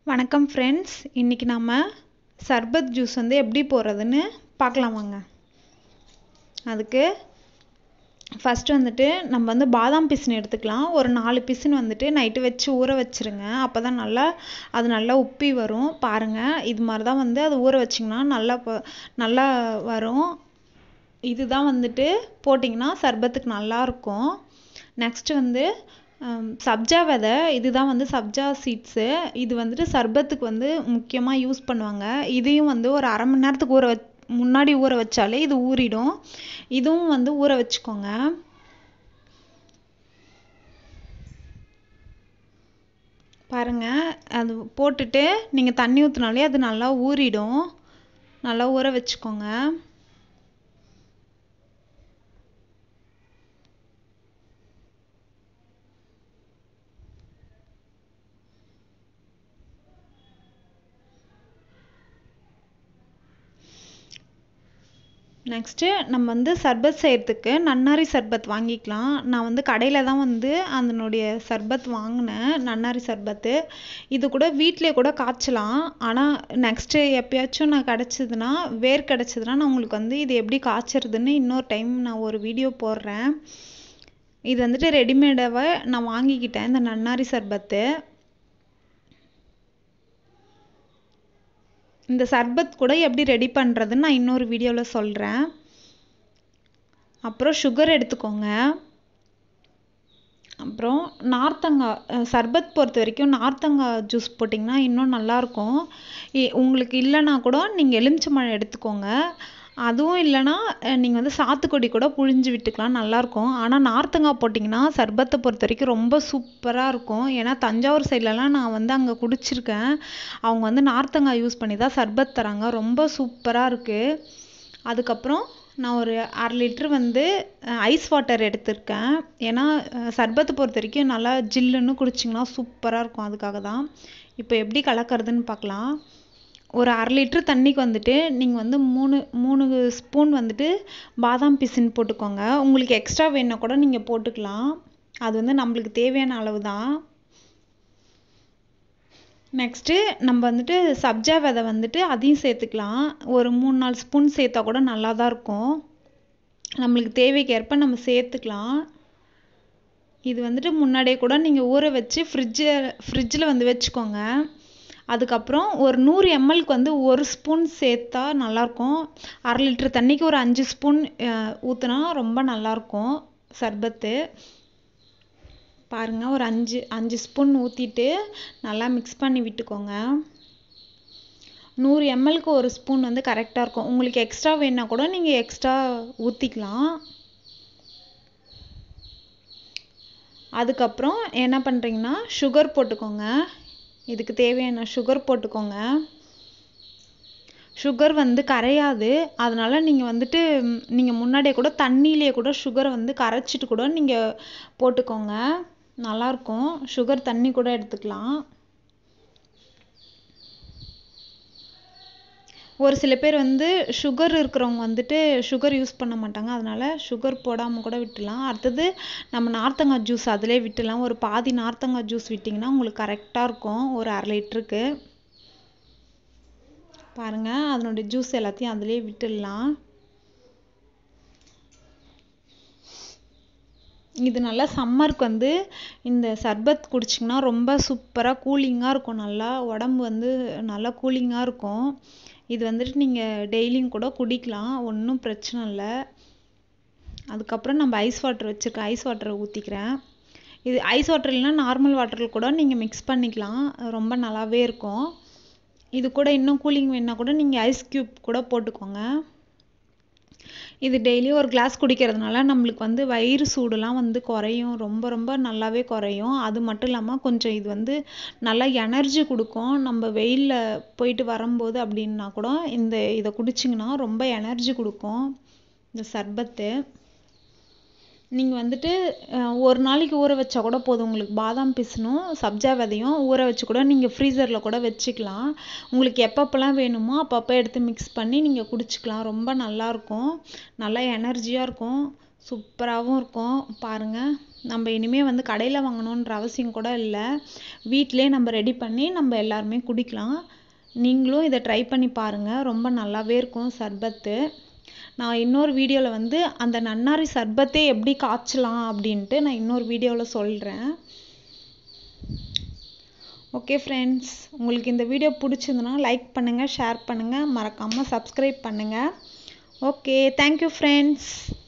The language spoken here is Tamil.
வணக்கம் ஃப்ரெண்ட்ஸ் இன்றைக்கி நம்ம சர்பத் ஜூஸ் வந்து எப்படி போடுறதுன்னு பார்க்கலாம் வாங்க அதுக்கு ஃபஸ்ட்டு வந்துட்டு நம்ம வந்து பாதாம் பிசின் எடுத்துக்கலாம் ஒரு நாலு பிசின் வந்துட்டு நைட்டு வச்சு ஊற வச்சுருங்க அப்போ தான் நல்லா அது நல்லா உப்பி வரும் பாருங்கள் இது மாதிரி தான் வந்து அது ஊற வச்சிங்கன்னா நல்லா ப- நல்லா வரும் இதுதான் வந்துட்டு போட்டிங்கன்னா சர்பத்துக்கு நல்லாயிருக்கும் நெக்ஸ்ட்டு வந்து ஹம், சப்ஜா விதை இதுதான் வந்து சப்ஜா சீட்ஸு இது வந்துட்டு சர்பத்துக்கு வந்து முக்கியமாக யூஸ் பண்ணுவாங்க இதையும் வந்து ஒரு அரை மணி நேரத்துக்கு ஊற வச் முன்னாடி ஊற வச்சாலே இது ஊறிடும் இதுவும் வந்து ஊற வச்சுக்கோங்க பாருங்க அது போட்டுட்டு நீங்கள் தண்ணி ஊற்றினாலே அது நல்லா ஊறிடும் நல்லா ஊற வச்சுக்கோங்க நெக்ஸ்ட்டு நம்ம வந்து சர்பத் செய்கிறதுக்கு நன்னாரி சர்பத் வாங்கிக்கலாம் நான் வந்து கடையில் தான் வந்து அதனுடைய சர்பத் வாங்கினேன் நன்னாரி சர்பத்து இது கூட வீட்டிலே கூட காய்ச்சலாம் ஆனால் நெக்ஸ்ட்டு எப்பயாச்சும் நான் கிடச்சிதுன்னா வேர் கிடச்சிதுன்னா நான் உங்களுக்கு வந்து இது எப்படி காய்ச்சறதுன்னு இன்னொரு டைம் நான் ஒரு வீடியோ போடுறேன் இது வந்துட்டு ரெடிமேடாக நான் வாங்கிக்கிட்டேன் இந்த நன்னாரி சர்பத்து இந்த சர்பத் கூட எப்படி ரெடி பண்ணுறதுன்னு நான் இன்னொரு வீடியோவில் சொல்கிறேன் அப்புறம் சுகர் எடுத்துக்கோங்க அப்புறம் நார்த்தங்காய் அஹ் சர்பத் பொறுத்த வரைக்கும் நார்த்தங்காய் ஜூஸ் போட்டிங்கன்னா இன்னும் நல்லாயிருக்கும் உங்களுக்கு இல்லைன்னா கூட நீங்கள் எலுமிச்சம்பழம் எடுத்துக்கோங்க அதுவும் இல்லைன்னா நீங்கள் வந்து சாத்துக்குடி கூட புழிஞ்சு விட்டுக்கலாம் நல்லாயிருக்கும் ஆனால் நார்த்தங்காய் போட்டிங்கன்னா சர்பத்தை பொறுத்த வரைக்கும் ரொம்ப சூப்பராக இருக்கும் ஏன்னா தஞ்சாவூர் சைட்லலாம் நான் வந்து அங்கே குடிச்சிருக்கேன் அவங்க வந்து நார்த்தங்காய் யூஸ் பண்ணி தான் சர்பத் தராங்க ரொம்ப சூப்பராக இருக்குது அதுக்கப்புறம் நான் ஒரு அரை லிட்ரு வந்து ஐஸ் வாட்டர் எடுத்திருக்கேன் ஏன்னா அஹ், சர்பத்தை பொறுத்த வரைக்கும் நல்லா ஜில்லுன்னு குடிச்சிங்கன்னா சூப்பராக இருக்கும் அதுக்காக தான் இப்போ எப்படி கலக்கிறதுன்னு பார்க்கலாம் ஒரு அரை லிட்ரு தண்ணிக்கு வந்துட்டு நீங்கள் வந்து மூணு மூணு ஸ்பூன் வந்துட்டு பாதாம் பிசின் போட்டுக்கோங்க உங்களுக்கு எக்ஸ்ட்ரா வேணுன்னா கூட நீங்கள் போட்டுக்கலாம் அது வந்து நம்மளுக்கு தேவையான அளவு தான் நெக்ஸ்ட்டு நம்ம வந்துட்டு சப்ஜா விதை வந்துட்டு அதையும் சேர்த்துக்கலாம் ஒரு மூணு நாலு ஸ்பூன் சேர்த்தா கூட நல்லா தான் இருக்கும் நம்மளுக்கு தேவைக்கேற்ப நம்ம சேர்த்துக்கலாம் இது வந்துட்டு முன்னாடியே கூட நீங்கள் ஊற வச்சு ஃப்ரிட்ஜு ஃப்ரிட்ஜில் வந்து வச்சுக்கோங்க அதுக்கப்புறம் ஒரு நூறு எம்எல்க்கு வந்து ஒரு ஸ்பூன் சேர்த்தா நல்லாயிருக்கும் அரை லிட்டர் தண்ணிக்கு ஒரு அஞ்சு ஸ்பூன் ஊற்றினா ரொம்ப நல்லாயிருக்கும் சர்பத்து பாருங்கள் ஒரு அஞ்சு அஞ்சு ஸ்பூன் ஊற்றிட்டு நல்லா மிக்ஸ் பண்ணி விட்டுக்கோங்க நூறு எம்எல்க்கு ஒரு ஸ்பூன் வந்து கரெக்டாக இருக்கும் உங்களுக்கு எக்ஸ்ட்ரா வேணுன்னா கூட நீங்கள் எக்ஸ்ட்ரா ஊற்றிக்கலாம் அதுக்கப்புறம் என்ன பண்ணுறீங்கன்னா சுகர் போட்டுக்கோங்க இதுக்கு தேவையான சுகர் போட்டுக்கோங்க சுகர் வந்து கரையாது அதனால நீங்கள் வந்துட்டு நீங்கள் முன்னாடியே கூட தண்ணியிலே கூட சுகரை வந்து கரைச்சிட்டு கூட நீங்கள் போட்டுக்கோங்க நல்லாயிருக்கும் சுகர் தண்ணி கூட எடுத்துக்கலாம் ஒரு சில பேர் வந்து சுகர் இருக்கிறவங்க வந்துட்டு சுகர் யூஸ் பண்ண மாட்டாங்க அதனால சுகர் போடாமல் கூட விட்டுலாம் அடுத்தது நம்ம நார்த்தங்காய் ஜூஸ் அதிலே விட்டுலாம் ஒரு பாதி நார்த்தங்காய் ஜூஸ் விட்டிங்கன்னா உங்களுக்கு கரெக்டாக இருக்கும் ஒரு அரை லிட்டருக்கு பாருங்க அதனுடைய ஜூஸ் எல்லாத்தையும் அதிலே விட்டுடலாம் இது நல்லா சம்மருக்கு வந்து இந்த சர்பத் குடிச்சிங்கன்னா ரொம்ப சூப்பராக கூலிங்காக இருக்கும் நல்லா உடம்பு வந்து நல்லா கூலிங்காக இருக்கும் இது வந்துட்டு நீங்கள் டெய்லியும் கூட குடிக்கலாம் ஒன்றும் பிரச்சனை இல்லை அதுக்கப்புறம் நம்ம ஐஸ் வாட்டர் வச்சுருக்கேன் ஐஸ் வாட்டரை ஊற்றிக்கிறேன் இது ஐஸ் வாட்டர் இல்லைன்னா நார்மல் வாட்டரில் கூட நீங்கள் மிக்ஸ் பண்ணிக்கலாம் ரொம்ப நல்லாவே இருக்கும் இது கூட இன்னும் கூலிங் வேணுன்னா கூட நீங்கள் ஐஸ் க்யூப் கூட போட்டுக்கோங்க இது டெய்லி ஒரு கிளாஸ் குடிக்கிறதுனால நம்மளுக்கு வந்து வயிறு சூடுலாம் வந்து குறையும் ரொம்ப ரொம்ப நல்லாவே குறையும் அது மட்டும் இல்லாமல் கொஞ்சம் இது வந்து நல்லா எனர்ஜி கொடுக்கும் நம்ம வெயிலில் போயிட்டு வரும்போது அப்படின்னா கூட இந்த இதை குடிச்சிங்கன்னா ரொம்ப எனர்ஜி கொடுக்கும் இந்த சர்பத்து நீங்கள் வந்துட்டு அஹ், ஒரு நாளைக்கு ஊற வச்சா கூட போதும் உங்களுக்கு பாதாம் பிசினும் சப்ஜா விதையும் ஊற வச்சு கூட நீங்கள் ஃப்ரீசரில் கூட வச்சுக்கலாம் உங்களுக்கு எப்பப்போலாம் வேணுமோ அப்பப்போ எடுத்து மிக்ஸ் பண்ணி நீங்கள் குடிச்சிக்கலாம் ரொம்ப நல்லாயிருக்கும் நல்லா எனர்ஜியாக இருக்கும் சூப்பராகவும் இருக்கும் பாருங்கள் நம்ம இனிமேல் வந்து கடையில் வாங்கணுன்ற அவசியம் கூட இல்லை வீட்டிலே நம்ம ரெடி பண்ணி நம்ம எல்லாருமே குடிக்கலாம் நீங்களும் இதை ட்ரை பண்ணி பாருங்கள் ரொம்ப நல்லாவே இருக்கும் சர்பத்து நான் இன்னொரு வீடியோவில் வந்து அந்த நன்னாரி சர்பத்தே எப்படி காய்ச்சலாம் அப்படின்ட்டு நான் இன்னொரு வீடியோவில் சொல்கிறேன் ஓகே ஃப்ரெண்ட்ஸ் உங்களுக்கு இந்த வீடியோ பிடிச்சிருந்துன்னா லைக் பண்ணுங்கள் ஷேர் பண்ணுங்கள் மறக்காமல் சப்ஸ்கிரைப் பண்ணுங்கள் ஓகே தேங்க்யூ ஃப்ரெண்ட்ஸ்